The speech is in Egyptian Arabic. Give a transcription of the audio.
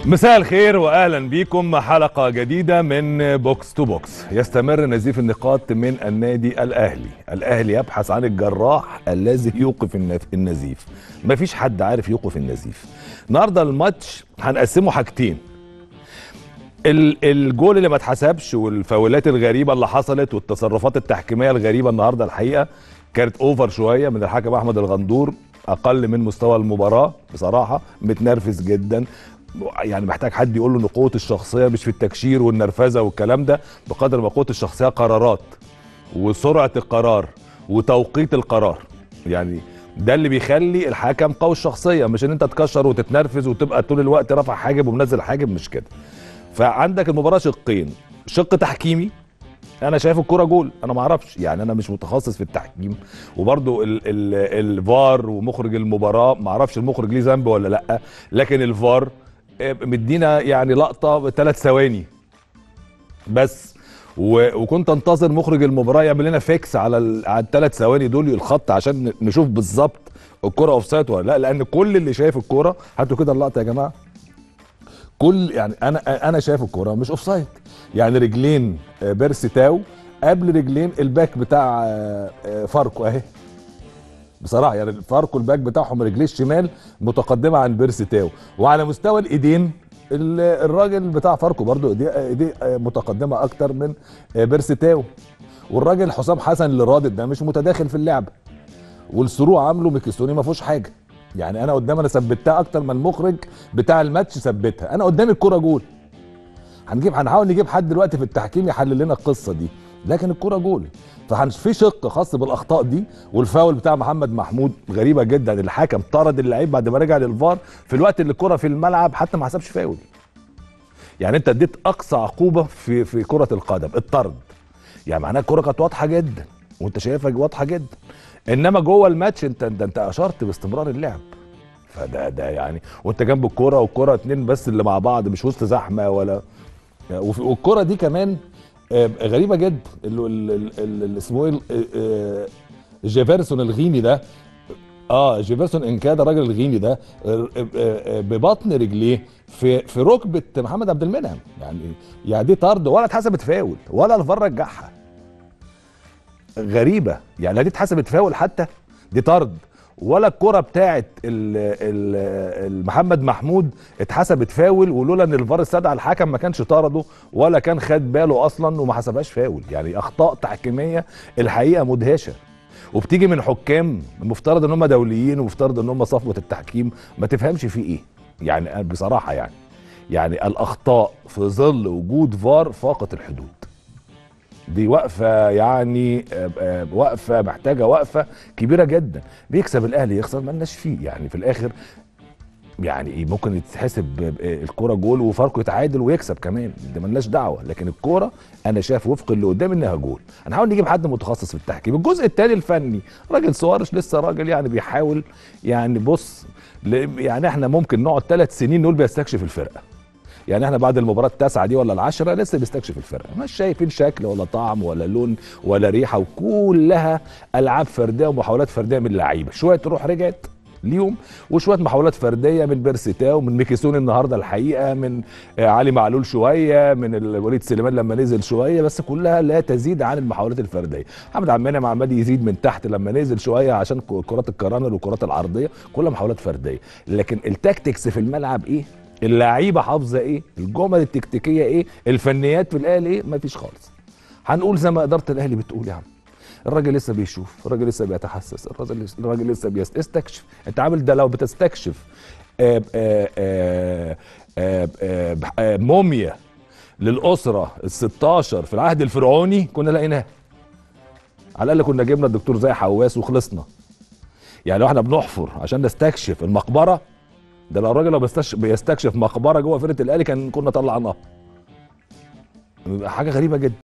مساء الخير واهلا بكم حلقه جديده من بوكس تو بوكس يستمر نزيف النقاط من النادي الاهلي الاهلي يبحث عن الجراح الذي يوقف النف- النزيف مفيش حد عارف يوقف النزيف النهارده الماتش هنقسمه حاجتين ال- الجول اللي ما اتحسبش والفاولات الغريبه اللي حصلت والتصرفات التحكيميه الغريبه النهارده الحقيقه كانت اوفر شويه من الحكم احمد الغندور اقل من مستوى المباراه بصراحه متنرفز جدا يعني محتاج حد يقول له ان قوه الشخصيه مش في التكشير والنرفزه والكلام ده بقدر ما قوه الشخصيه قرارات وسرعه القرار وتوقيت القرار يعني ده اللي بيخلي الحكم قوي الشخصيه مش ان انت تكشر وتتنرفز وتبقى طول الوقت رافع حاجب ومنزل حاجب مش كده فعندك المباراه شقين شق تحكيمي انا شايف الكوره جول انا ما اعرفش يعني انا مش متخصص في التحكيم وبرضو ال ال الفار ومخرج المباراه ما اعرفش المخرج ليه ذنب ولا لا لكن الفار آه، مدينا يعني لقطه بثلاث ثواني بس و... وكنت انتظر مخرج المباراه يعمل لنا فيكس على ال... على الثلاث ثواني دول الخط عشان ن- نشوف بالظبط الكره اوف سايد ولا لا لان كل اللي شايف الكوره هاتوا كده اللقطه يا جماعه كل يعني انا انا شايف الكوره مش اوف سايد يعني رجلين آه، بيرسي تاو قبل رجلين الباك بتاع آه، آه، فاركو اهي بصراحه يعني فاركو الباك بتاعهم رجليه الشمال متقدمه عن بيرسي تاو وعلى مستوى الايدين ال- الراجل بتاع فاركو برضو ايديه ايديه آه، متقدمه اكتر من آه، بيرسي تاو والراجل حسام حسن اللي رادد ده مش متداخل في اللعبه والصروع عامله ميكيسوني ما فيهوش حاجه يعني انا قدام انا ثبتها اكتر ما المخرج بتاع الماتش ثبتها انا قدامي الكوره جول هنجيب هنحاول نجيب حد دلوقتي في التحكيم يحلل لنا القصه دي لكن الكوره جول ففي شق خاص بالاخطاء دي والفاول بتاع محمد محمود غريبه جدا الحكم طرد اللعيب بعد ما رجع للفار في الوقت اللي الكوره في الملعب حتى ما حسبش فاول يعني انت اديت اقصى عقوبه في في كره القدم الطرد يعني معناها الكوره كانت واضحه جدا وانت شايفها واضحه جدا انما جوه الماتش انت انت, انت اشرت باستمرار اللعب فده ده يعني وانت جنب الكوره والكوره اتنين بس اللي مع بعض مش وسط زحمه ولا وفي- والكوره دي كمان آه، غريبه جدا اللي اللي- اللي اللي اسمه ايه آه، آه، جيفرسون الغيني ده اه جيفرسون انكادا الراجل الغيني ده آه، آه، آه، ببطن رجليه في في ركبه محمد عبد المنعم يعني يعني دي طرد ولا اتحسبت فاول ولا الفار رجعها غريبه يعني لا دي اتحسبت فاول حتى دي طرد ولا الكره بتاعت ال- ال- ال- محمد محمود اتحسبت فاول ولولا ان الفار استدعى الحكم ما كانش طرده ولا كان خد باله اصلا وما حسبهاش فاول يعني اخطاء تحكيميه الحقيقه مدهشه وبتيجي من حكام المفترض ان هم دوليين ومفترض ان هم صفوه التحكيم ما تفهمش فيه ايه يعني أنا بصراحه يعني يعني الاخطاء في ظل وجود فار فاقت الحدود دي وقفه يعني آه، آه، وقفه محتاجه وقفه كبيره جدا بيكسب الاهلي يخسر مالناش فيه يعني في الاخر يعني ايه ممكن يتحسب ب- ب- الكوره جول وفاركو يتعادل ويكسب كمان ده ملناش دعوه لكن الكوره انا شايف وفق اللي قدامي انها جول هنحاول نجيب حد متخصص في التحكيم الجزء الثاني الفني راجل سوارش لسه راجل يعني بيحاول يعني بص ل- يعني احنا ممكن نقعد ثلاث سنين نقول بيستكشف الفرقه يعني احنا بعد المباراه التاسعه دي ولا العشره لسه بيستكشف الفرقه مش شايفين شكل ولا طعم ولا لون ولا ريحه وكلها العاب فرديه ومحاولات فرديه من اللعيبه شويه تروح رجعت ليهم وشويه محاولات فرديه من بيرسيتاو من ميكيسون النهارده الحقيقه من آه، علي معلول شويه من ال- وليد سليمان لما نزل شويه بس كلها لا تزيد عن المحاولات الفرديه محمد عبد المنعم عمال يزيد من تحت لما نزل شويه عشان ك- كرات الكرانر والكرات العرضيه كلها محاولات فرديه لكن التاكتكس في الملعب ايه اللعيبه حافظه ايه الجمل التكتيكيه ايه الفنيات في الاهلي ايه مفيش خالص هنقول زي ما اداره الاهلي بتقول يا عم الراجل لسه بيشوف الراجل لسه بيتحسس الراجل لسه الراجل لسه بيستكشف انت عامل ده لو بتستكشف آه، آه، آه، آه، آه، آه، موميا للاسره ال 16 في العهد الفرعوني كنا لقيناها على الاقل كنا جبنا الدكتور زي حواس وخلصنا يعني لو احنا بنحفر عشان نستكشف المقبره ده لو الراجل لو بيستش- بيستكشف مقبره جوه فرقه الاهلي كان كنا طلعناها حاجه غريبه جدا